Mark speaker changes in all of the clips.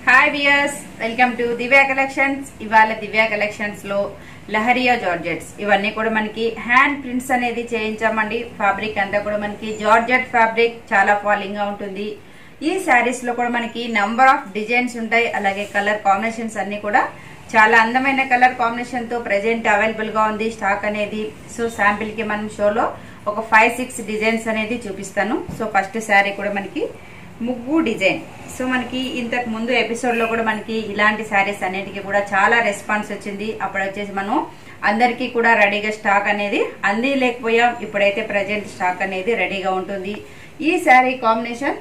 Speaker 1: hi viewers welcome to Divya collections ఇవాళ Divya collections లో leheriya georgettes ఇవన్నీ కూడా మనకి హ్యాండ్ ప్రింట్స్ అనేది చేయించామండి ఫ్యాబ్రిక్ అంతా కూడా మనకి జార్జెట్ ఫ్యాబ్రిక్ చాలా ఫాలింగ్ గా ఉంటుంది ఈ శారీస్ లో కూడా మనకి నంబర్ ఆఫ్ డిజైన్స్ ఉంటాయి అలాగే కలర్ కాంబినేషన్స్ అన్ని కూడా చాలా అందమైన కలర్ కాంబినేషన్ తో ప్రెజెంట్ అవైలబుల్ గా ఉంది స్టాక్ అనేది సో శాంపిల్ కి మనం షోలో ఒక ఫైవ్ సిక్స్ డిజైన్స్ అనేది చూపిస్తాను సో ఫస్ట్ శారీ కూడా మనకి ముగ్గు డిజైన్ సో మనకి ఇంతకు ముందు ఎపిసోడ్ లో కూడా మనకి ఇలాంటి శారీస్ అన్నిటికీ కూడా చాలా రెస్పాన్స్ వచ్చింది అప్పుడు వచ్చేసి మనం అందరికీ కూడా రెడీగా స్టాక్ అనేది అంది లేకపోయాం ఇప్పుడైతే ప్రజెంట్ స్టాక్ అనేది రెడీగా ఉంటుంది ఈ sari combination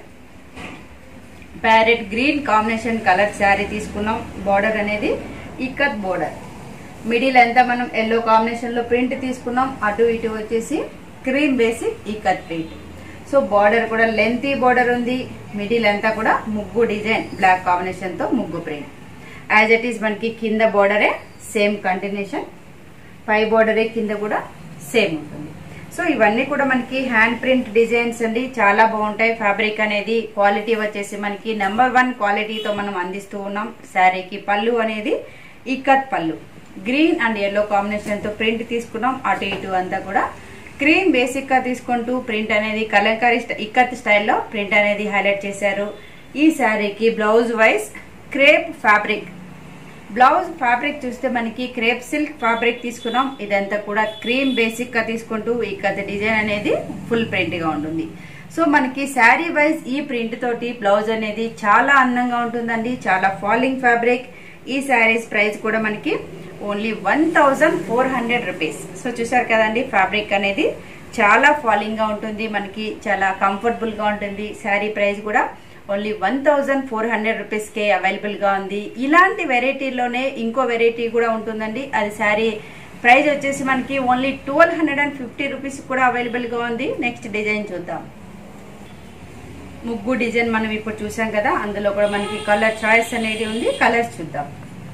Speaker 1: parrot green combination colour sari తీసుకున్నాం బార్డర్ అనేది ఇక్కత్ బోర్డర్ మిడిల్ అంతా మనం ఎల్లో కాంబినేషన్ లో ప్రింట్ తీసుకున్నాం అటు ఇటు వచ్చేసి cream basic ikat print so border కూడా లెంతీ బార్డర్ ఉంది మిడిల్ అంతా కూడా ముగ్గు డిజైన్ బ్లాక్ కాంబినేషన్ తో ముగ్గు ప్రింట్ యాజ్ ఇట్ ఈస్ మనకి కింద బార్డరే సేమ్ కంటిన్యూషన్ పై బార్డరే కింద కూడా సేమ్ ఉంటుంది సో ఇవన్నీ కూడా మనకి హ్యాండ్ ప్రింట్ డిజైన్స్ అండి చాలా బాగుంటాయి ఫ్యాబ్రిక్ అనేది క్వాలిటీ వచ్చేసి మనకి నెంబర్ వన్ క్వాలిటీతో మనం అందిస్తూ ఉన్నాం శారీకి పళ్ళు అనేది ఇక్కత్ పళ్ళు గ్రీన్ అండ్ ఎల్లో కాంబినేషన్ తో ప్రింట్ తీసుకున్నాం అటు ఇటు అంతా కూడా క్రీమ్ బేసిక్ గా తీసుకుంటూ ప్రింట్ అనేది కలంకారీ ఇక్కత్ స్టైల్లో ప్రింట్ అనేది హైలైట్ చేశారు ఈ శారీకి blouse wise crepe fabric blouse fabric చూస్తే మనకి క్రేప్ సిల్క్ ఫ్యాబ్రిక్ తీసుకున్నాం ఇదంతా కూడా క్రీమ్ బేసిక్ గా తీసుకుంటూ ఇక్కత డిజైన్ అనేది ఫుల్ ప్రింట్ గా ఉంటుంది సో మనకి శారీ వైజ్ ఈ ప్రింట్ తోటి బ్లౌజ్ అనేది చాలా అందంగా ఉంటుందండి చాలా ఫాలింగ్ ఫ్యాబ్రిక్ ఈ శారీస్ ప్రైస్ కూడా మనకి only one thousand four hundred rupees so చూసారు కదండి ఫ్యాబ్రిక్ అనేది చాలా ఫాలింగ్ గా ఉంటుంది మనకి చాలా కంఫర్టబుల్ గా ఉంటుంది శారీ ప్రైస్ కూడా only one thousand four hundred rupees కే అవైలబుల్ గా ఉంది ఇలాంటి వెరైటీలోనే ఇంకో వెరైటీ కూడా ఉంటుందండి అది శారీ ప్రైస్ వచ్చేసి మనకి only twelve hundred and fifty rupees కూడా అవైలబుల్ గా ఉంది నెక్స్ట్ డిజైన్ చూద్దాం ముగ్గు డిజైన్ మనం ఇప్పుడు చూసాం కదా అందులో కూడా మనకి కలర్ చాయిస్ అనేది ఉంది కలర్స్ చూద్దాం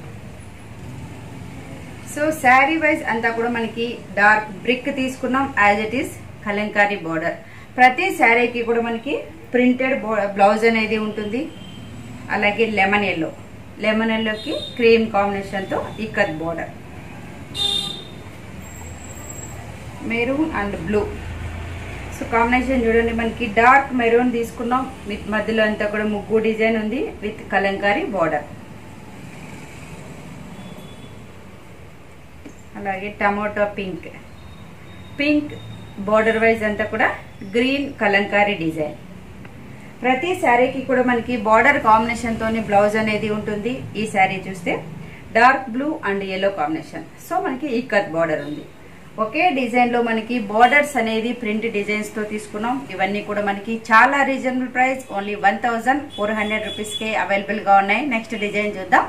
Speaker 1: సో శారీ వైజ్ అంతా కూడా మనకి డార్క్ బ్రిక్ తీసుకున్నాం as it is kalamkari border ప్రతి శారీకి కూడా మనకి ప్రింటెడ్ బ్లౌజ్ అనేది ఉంటుంది అలాగే లెమన్ ఎల్లో లెమన్ ఎల్లోకి క్రీమ్ కాంబినేషన్తో ikat border maroon and blue so combination చూడండి మనకి డార్క్ మెరూన్ తీసుకున్నాం విత్ మధ్యలో అంతా కూడా ముగ్గు డిజైన్ ఉంది విత్ కలంకారీ బార్డర్ అలాగే tomato pink pink border wise అంతా కూడా గ్రీన్ కలంకారీ డిజైన్ ప్రతి శారీకి కూడా మనకి బార్డర్ కాంబినేషన్ తోని బ్లౌజ్ అనేది ఉంటుంది ఈ శారీ చూస్తే dark blue and yellow combination so మనకి ఈ కత్ బార్డర్ ఉంది ఒకే డిజైన్ లో మనకి బార్డర్స్ అనేది ప్రింట్ డిజైన్స్ తో తీసుకున్నాం ఇవన్నీ కూడా మనకి చాలా reasonable price only one thousand four hundred rupees కే అవైలబుల్ గా ఉన్నాయి నెక్స్ట్ డిజైన్ చూద్దాం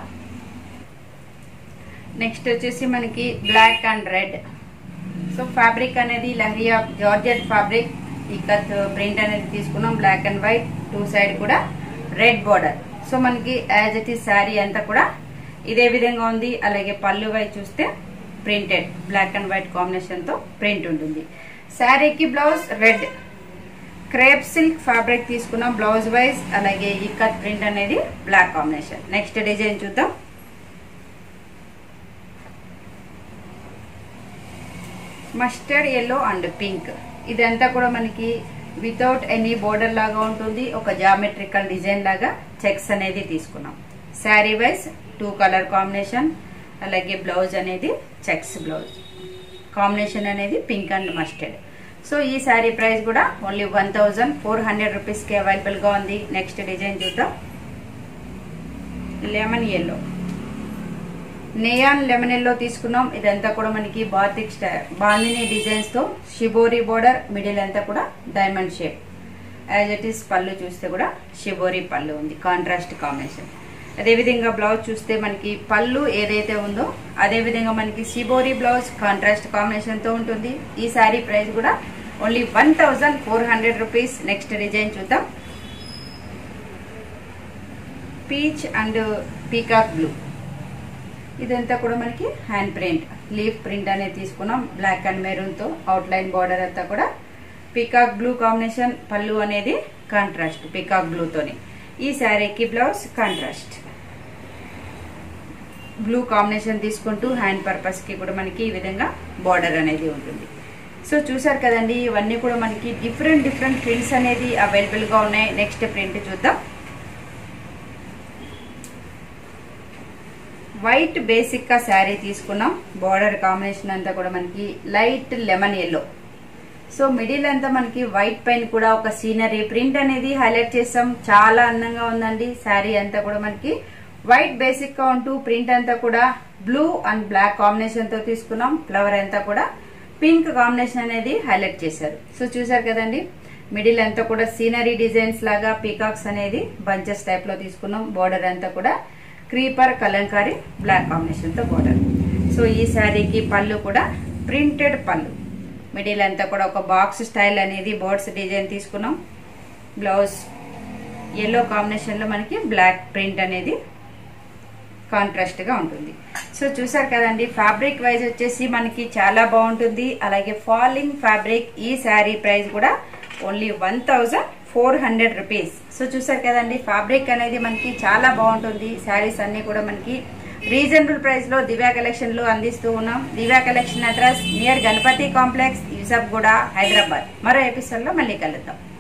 Speaker 1: నెక్స్ట్ వచ్చేసి మనకి black and red so fabric అనేది lehariya georgette fabric ikat print అనేది తీసుకున్నాం black and white two side కూడా రెడ్ బార్డర్ సో మనకి యాజ్ ఇట్ ఈస్ శారీ అంతా కూడా ఇదే విధంగా ఉంది అలాగే పళ్ళు వైపు చూస్తే printed black and white combination తో ప్రింట్ ఉంటుంది శారీకి blouse red crepe silk fabric తీసుకున్నాం బ్లౌజ్ వైజ్ అలాగే ఇక్కత్ ప్రింట్ అనేది బ్లాక్ కాంబినేషన్ నెక్స్ట్ డిజైన్ చూద్దాం మస్టర్డ్ ఎల్లో అండ్ పింక్ ఇదంతా కూడా మనకి వితౌట్ ఎనీ బోర్డర్ లాగా ఉంటుంది ఒక జామెట్రికల్ డిజైన్ లాగా చెక్స్ అనేది తీసుకున్నాం sari wise two colour combination అలాగే బ్లౌజ్ అనేది చెక్స్ బ్లౌజ్ కాంబినేషన్ అనేది పింక్ అండ్ మస్టర్డ్ సో ఈ శారీ ప్రైస్ కూడా only one thousand four hundred రూపీస్కి అవైలబుల్గా ఉంది నెక్స్ట్ డిజైన్ చూద్దాం lemon yellow neon lemon yellow తీసుకున్నాం ఇదంతా కూడా మనకి బాతిక్ స్టైల్ బాందిని డిజైన్స్ తో షిబోరి బోర్డర్ మిడిల్ అంతా కూడా diamond shape as it is పళ్ళు చూస్తే కూడా షిబోరి పళ్ళు ఉంది కాంట్రాస్ట్ కాంబినేషన్ అదేవిధంగా బ్లౌజ్ చూస్తే మనకి పళ్ళు ఏదైతే ఉందో అదే విధంగా మనకి షిబోరి బ్లౌజ్ కాంట్రాస్ట్ కాంబినేషన్ తో ఉంటుంది ఈ శారీ ప్రైస్ కూడా only one thousand four hundred rupees next design చూద్దాం పీచ్ అండ్ పీకాక్ బ్లూ ఇదంతా కూడా మనకి హ్యాండ్ ప్రింట్ లీఫ్ ప్రింట్ అనేది తీసుకున్నాం బ్లాక్ అండ్ మెరూన్ తో అవుట్ లైన్ బార్డర్ అంతా కూడా పికాక్ బ్లూ కాంబినేషన్ పళ్ళు అనేది కాంట్రాస్ట్ పికాక్ బ్లూ తోని ఈ శారీకి బ్లౌజ్ కాంట్రాస్ట్ బ్లూ కాంబినేషన్ తీసుకుంటూ హ్యాండ్ పర్పస్ కి కూడా మనకి ఈ విధంగా బార్డర్ అనేది ఉంటుంది సో చూసారు కదండి ఇవన్నీ కూడా మనకి డిఫరెంట్ డిఫరెంట్ ప్రింట్స్ అనేది అవైలబుల్ గా ఉన్నాయి నెక్స్ట్ ప్రింట్ చూద్దాం వైట్ బేసిక్ గా శారీ తీసుకున్నాం బార్డర్ కాంబినేషన్ అంతా కూడా మనకి light lemon yellow so middle అంతా మనకి వైట్ పైన కూడా ఒక సీనరీ ప్రింట్ అనేది హైలైట్ చేసాం చాలా అందంగా ఉందండి శారీ అంతా కూడా మనకి వైట్ బేసిక్ గా ఉంటూ ప్రింట్ అంతా కూడా బ్లూ అండ్ బ్లాక్ కాంబినేషన్ తో తీసుకున్నాం ఫ్లవర్ అంతా కూడా పింక్ కాంబినేషన్ అనేది హైలైట్ చేశారు సో చూసారు కదండి మిడిల్ అంతా కూడా సీనరీ డిజైన్స్ లాగా పీకాక్స్ అనేది బంచెస్ టైప్ లో తీసుకున్నాం బార్డర్ అంతా కూడా క్రీపర్ కలంకారీ బ్లాక్ కాంబినేషన్ తో బార్డర్ సో ఈ శారీకి పళ్ళు కూడా ప్రింటెడ్ పళ్ళు మిడిల్ అంతా కూడా ఒక బాక్స్ స్టైల్ అనేది బోర్డ్స్ డిజైన్ తీసుకున్నాం బ్లౌజ్ ఎల్లో కాంబినేషన్ లో మనకి బ్లాక్ ప్రింట్ అనేది కాంట్రాస్ట్ గా ఉంటుంది సో చూసారు కదండి ఫ్యాబ్రిక్ వైజ్ వచ్చేసి మనకి చాలా బాగుంటుంది అలాగే ఫాలింగ్ ఫ్యాబ్రిక్ ఈ శారీ ప్రైస్ కూడా only one thousand four hundred rupees so చూసారు కదండి ఫ్యాబ్రిక్ అనేది మనకి చాలా బాగుంటుంది శారీస్ అన్ని కూడా మనకి రీజనబుల్ ప్రైస్ లో దివ్యా కలెక్షన్ లో అందిస్తూ ఉన్నాం Divya collection address near Ganapathi complex Yousufguda Hyderabad మరో ఎపిసోడ్ లో మళ్ళీ కలుద్దాం